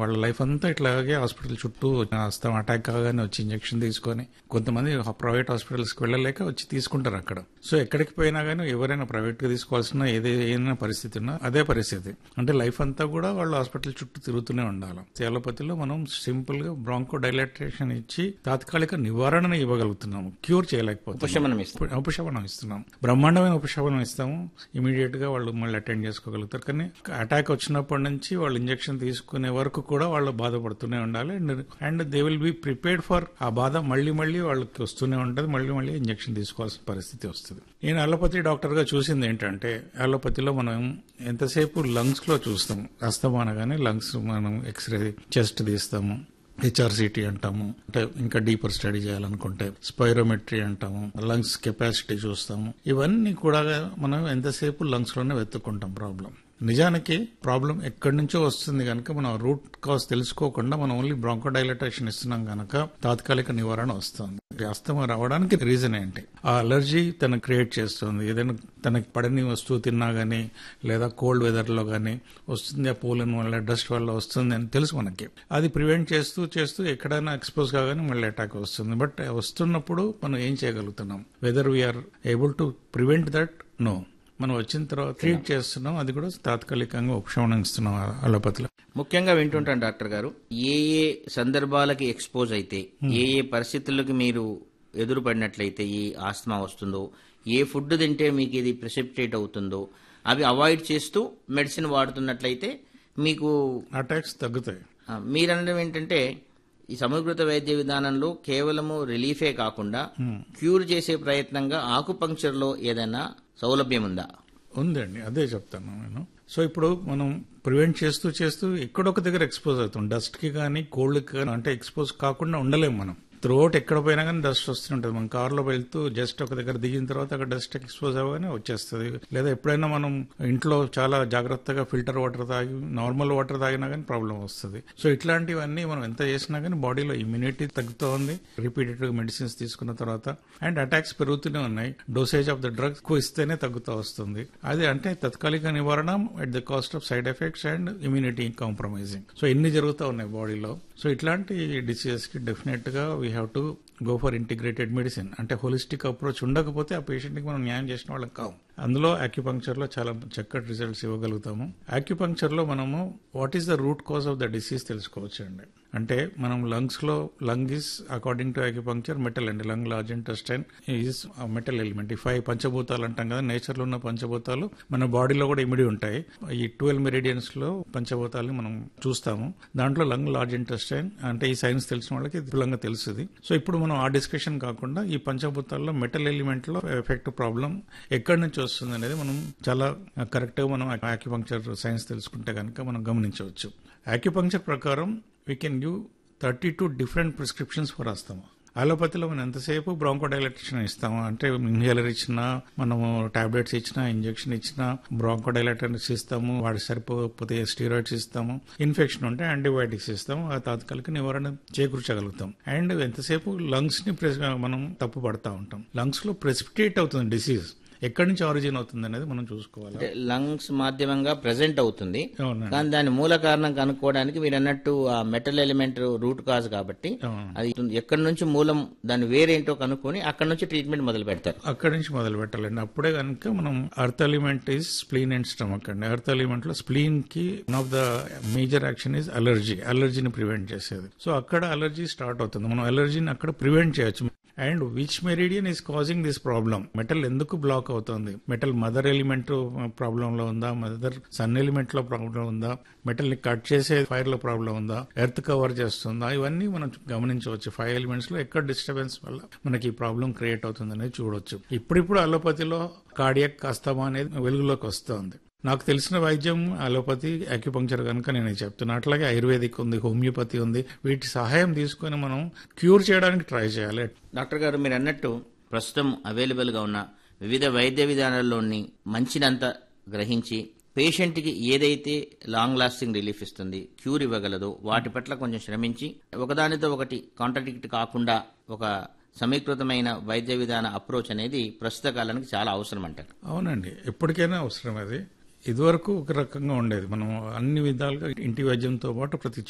వాళ్ళ లైఫ్ అంతా ఇట్లాగే హాస్పిటల్ చుట్టూ వస్తాం అటాక్ కాగానే వచ్చి ఇంజెక్షన్ తీసుకొని కొంతమంది ప్రైవేట్ హాస్పిటల్స్కి వెళ్ళలేక వచ్చి తీసుకుంటారు అక్కడ సో ఎక్కడికి పోయినా కానీ ఎవరైనా ప్రైవేట్ గా తీసుకోవాల్సిన ఏదైనా పరిస్థితి ఉన్నా అదే పరిస్థితి అంటే లైఫ్ అంతా కూడా వాళ్ళు హాస్పిటల్ చుట్టూ తిరుగుతూనే ఉండాలి అలోపతిలో మనం సింపుల్ గా బ్రాంకో డైలాటేషన్ ఇచ్చి తాత్కాలిక నివారణ ఇవ్వగలుగుతున్నాము క్యూర్ చేయలేకపోతున్నాం ఉపశమనం ఇస్తుంది ఉపశమనం ఇస్తున్నాం బ్రహ్మాండమైన ఉపశమనం ఇస్తాము ఇమీడియట్ గా వాళ్ళు మళ్ళీ అటెండ్ చేసుకోగలుగుతారు కానీ అటాక్ వచ్చినప్పటి నుంచి వాళ్ళు ఇంజెక్షన్ తీసుకునే వరకు కూడా వాళ్ళు బాధపడుతూనే ఉండాలి and and they will be prepared for ఆ బాధ మళ్ళీ మళ్ళీ వాళ్ళకి వస్తూనే ఉంటుంది మళ్ళీ మళ్ళీ ఇంజెక్షన్ తీసుకోవాల్సిన పరిస్థితి వస్తుంది నేను అలోపతి డాక్టర్ గా చూసింది ఏంటంటే అలోపతిలో మనం ఎంతసేపు లంగ్స్ లో చూస్తాం అస్తమాన కానీ లంగ్స్ మనం ఎక్స్రే చెస్ట్ తీస్తాము హెచ్ఆర్సిటీ అంటాము అంటే ఇంకా డీపర్ స్టడీ చేయాలనుకుంటే స్పైరోమెట్రీ అంటాము లంగ్స్ కెపాసిటీ చూస్తాము ఇవన్నీ కూడా మనం ఎంతసేపు లంగ్స్ లోనే వెతుక్కుంటాం ప్రాబ్లం నిజానికి ప్రాబ్లం ఎక్కడి నుంచో వస్తుంది కనుక మనం రూట్ కాజ్ తెలుసుకోకుండా మనం ఓన్లీ బ్రాంకోడైలటేషన్ ఇస్తున్నాం కనుక తాత్కాలిక నివారణ వస్తుంది అస్తమా రావడానికి రీజన్ ఏంటి ఆ అలర్జీ తన క్రియేట్ చేస్తుంది ఏదైనా తనకి పడని వస్తువు తిన్నా గానీ లేదా కోల్డ్ వెదర్ లో గానీ వస్తుంది ఆ పోలిన్ వల్ల డస్ట్ వల్ల వస్తుంది అని తెలుసు మనకి అది ప్రివెంట్ చేస్తూ చేస్తూ ఎక్కడైనా ఎక్స్పోజ్ కాగానే మళ్ళీ అటాక్ వస్తుంది బట్ వస్తున్నప్పుడు మనం ఏం చేయగలుగుతున్నాం whether we are able to prevent that no మనం వచ్చిన తర్వాత ట్రీట్ చేస్తున్నాం అది కూడా తాత్కాలికంగా ఉపశమనం ఇస్తున్నాం అలోపతిలో ముఖ్యంగా వింటుంటాను డాక్టర్ గారు ఏ ఏ సందర్భాలకి ఎక్స్పోజ్ అయితే ఏ ఏ పరిస్థితులకు మీరు ఎదురుపడినట్లయితే ఈ ఆస్తమా వస్తుందో ఏ ఫుడ్ తింటే మీకు ఇది ప్రిసిపిటేట్ అవుతుందో అవి అవాయిడ్ చేస్తూ మెడిసిన్ వాడుతున్నట్లయితే మీకు అటాక్స్ తగ్గుతాయి ఆ, మీరనడం ఏంటంటే ఈ సమీకృత వైద్య విధానంలో కేవలము రిలీఫే కాకుండా క్యూర్ చేసే ప్రయత్నంగా ఆకుపంక్చర్ లో ఏదైనా సౌలభ్యం ఉందా ఉందండి అదే చెప్తాను నేను సో ఇప్పుడు మనం ప్రివెంట్ చేస్తూ చేస్తూ ఎక్కడొక దగ్గర ఎక్స్పోజ్ అవుతాం డస్ట్ కి కానీ కోల్డ్ కి కానీ అంటే ఎక్స్పోజ్ కాకుండా ఉండలేం మనం త్రోట్ ఎక్కడ పోయినా కానీ డస్ట్ వస్తుంటుంది మనం కార్లో వెళ్తూ జస్ట్ ఒక దగ్గర దిగిన తర్వాత అక్కడ డస్ట్ ఎక్స్పోజ్ అవ్వగానే వచ్చేస్తుంది లేదా ఎప్పుడైనా మనం ఇంట్లో చాలా జాగ్రత్తగా ఫిల్టర్ వాటర్ తాగి నార్మల్ వాటర్ తాగినా కానీ ప్రాబ్లం వస్తుంది సో ఇట్లాంటివన్నీ మనం ఎంత చేసినా కానీ బాడీలో ఇమ్యూనిటీ తగ్గుతూ ఉంది రిపీటెడ్ మెడిసిన్స్ తీసుకున్న తర్వాత అండ్ అటాక్స్ పెరుగుతూనే ఉన్నాయి డోసేజ్ ఆఫ్ ద డ్రగ్స్ ఎక్కువ ఇస్తేనే తగ్గుతూ వస్తుంది అది అంటే తత్కాలిక నివారణ at the cost of side effects and immunity compromising so ఎన్ని జరుగుతూ ఉన్నాయి బాడీలో సో ఇట్లాంటి డిసీజెస్ కి డెఫినెట్ గా we have to go for integrated medicine అంటే హోలిస్టిక్ అప్రోచ్ ఉండకపోతే ఆ పేషెంట్ కి మనం న్యాయం చేసిన వాళ్ళకి కావు అందులో అక్యుపంక్చర్ లో చాలా చక్కటి రిజల్ట్స్ ఇవ్వగలుగుతాము అక్యుపంక్చర్ లో మనము what is the root cause of the disease తెలుసుకోవచ్చు అండి అంటే మనం లంగ్స్ లో lung is according to acupuncture metal అండి lung large intestine is metal element ఈ ఫైవ్ పంచభూతాలు అంటాం కదా నేచర్ లో ఉన్న పంచభూతాలు మన బాడీలో కూడా ఇమిడి ఉంటాయి ఈ ట్వెల్వ్ మెరిడియన్స్ లో పంచభూతాలని మనం చూస్తాము దాంట్లో లంగ్ లార్జ్ ఇంటెస్టైన్ అంటే ఈ సైన్స్ తెలిసిన వాళ్ళకి ఇది విపులంగా తెలుస్తుంది సో ఇప్పుడు మనం ఆ డిస్కషన్ కాకుండా ఈ పంచభూతాల్లో మెటల్ ఎలిమెంట్ లో ఎఫెక్ట్ ప్రాబ్లం ఎక్కడి నుంచి వస్తుంది అనేది మనం చాలా కరెక్ట్ గా మనం ఆక్యుపంక్చర్ సైన్స్ తెలుసుకుంటే కనుక మనం గమనించవచ్చు ఆక్యుపంక్చర్ ప్రకారం we can give thirty two different prescriptions for asthma అలోపతిలో మనం ఎంతసేపు బ్రాంకోడైలటేషన్ ఇస్తాము అంటే ఇన్హేలర్ ఇచ్చినా మనము టాబ్లెట్స్ ఇచ్చినా ఇంజెక్షన్ ఇచ్చినా బ్రాంకోడైలటర్స్ ఇస్తాము వాడి సరిపోతే స్టీరాయిడ్స్ ఇస్తాము ఇన్ఫెక్షన్ ఉంటే యాంటీబయాటిక్స్ ఇస్తాము ఆ తాత్కాలిక నివారణ చేకూర్చగలుగుతాం అండ్ ఎంతసేపు లంగ్స్ ని ప్రెస్- మనం తప్పు పడతా ఉంటాం లంగ్స్ లో ప్రెసిపిటేట్ అవుతుంది డిసీజ్ ఎక్కడి నుంచి ఆరిజిన్ అవుతుంది అనేది మనం చూసుకోవాలి అంటే లంగ్స్ మాధ్యమంగా ప్రెజెంట్ అవుతుంది అవునండి కానీ దాని మూల కారణం కనుక్కోవడానికి మీరు అన్నట్టు ఆ మెటల్ ఎలిమెంట్ రూట్ కాజ్ కాబట్టి అవును. అది ఎక్కడి నుంచి మూలం దాని వేరేంటో కనుక్కొని అక్కడ నుంచి ట్రీట్మెంట్ మొదలు పెడతారు అక్కడి నుంచి మొదలు పెట్టాలండి అప్పుడే కనుక మనం earth element is spleen and stomach అండి అర్త్ ఎలిమెంట్ లో స్ప్లీన్ కి one of the major action is allergy అలర్జీని ప్రివెంట్ చేసేది సో అక్కడ అలర్జీ స్టార్ట్ అవుతుంది మనం అలర్జీని అక్కడ ప్రివెంట్ చేయొచ్చు and which meridian is causing this problem metal ఎందుకు బ్లాక్ అవుతుంది మెటల్ మదర్ ఎలిమెంట్ ప్రాబ్లం లో ఉందా మదర్ సన్ ఎలిమెంట్ లో ప్రాబ్లం ఉందా మెటల్ ని కట్ చేసే ఫైర్ లో ప్రాబ్లం ఉందా ఎర్త్ కవర్ చేస్తుందా ఇవన్నీ మనం గమనించవచ్చు ఫైవ్ ఎలిమెంట్స్ లో ఎక్కడ డిస్టర్బెన్స్ వల్ల మనకి ఈ ప్రాబ్లం క్రియేట్ అవుతుంది అనేది చూడొచ్చు ఇప్పుడిప్పుడు అలోపతిలో కార్డియక్ అస్తమా అనేది వెలుగులోకి వస్తుంది నాకు తెలిసిన వైద్యం అలోపతి అక్యుపంక్చర్ కనుక నేను ఇది చెప్తున్నా అట్లాగే ఆయుర్వేదిక్ ఉంది హోమియోపతి ఉంది వీటి సహాయం తీసుకొని మనం క్యూర్ చేయడానికి ట్రై చేయాలి డాక్టర్ గారు మీరు అన్నట్టు ప్రస్తుతం అవైలబుల్ గా ఉన్న వివిధ వైద్య విధానాల్లోని మంచినంత గ్రహించి పేషెంట్ కి ఏదైతే లాంగ్ లాస్టింగ్ రిలీఫ్ ఇస్తుంది క్యూర్ ఇవ్వగలదో వాటి పట్ల కొంచెం శ్రమించి ఒకదానితో ఒకటి కాంట్రడిక్ట్ కాకుండా ఒక సమీకృతమైన వైద్య విధాన అప్రోచ్ అనేది ప్రస్తుత కాలానికి చాలా అవసరం అంటారు అవునండి ఎప్పటికైనా అవసరం అది ఇదివరకు ఒక రకంగా ఉండేది మనం అన్ని విధాలుగా ఇంటి వైద్యంతో పాటు ప్రతి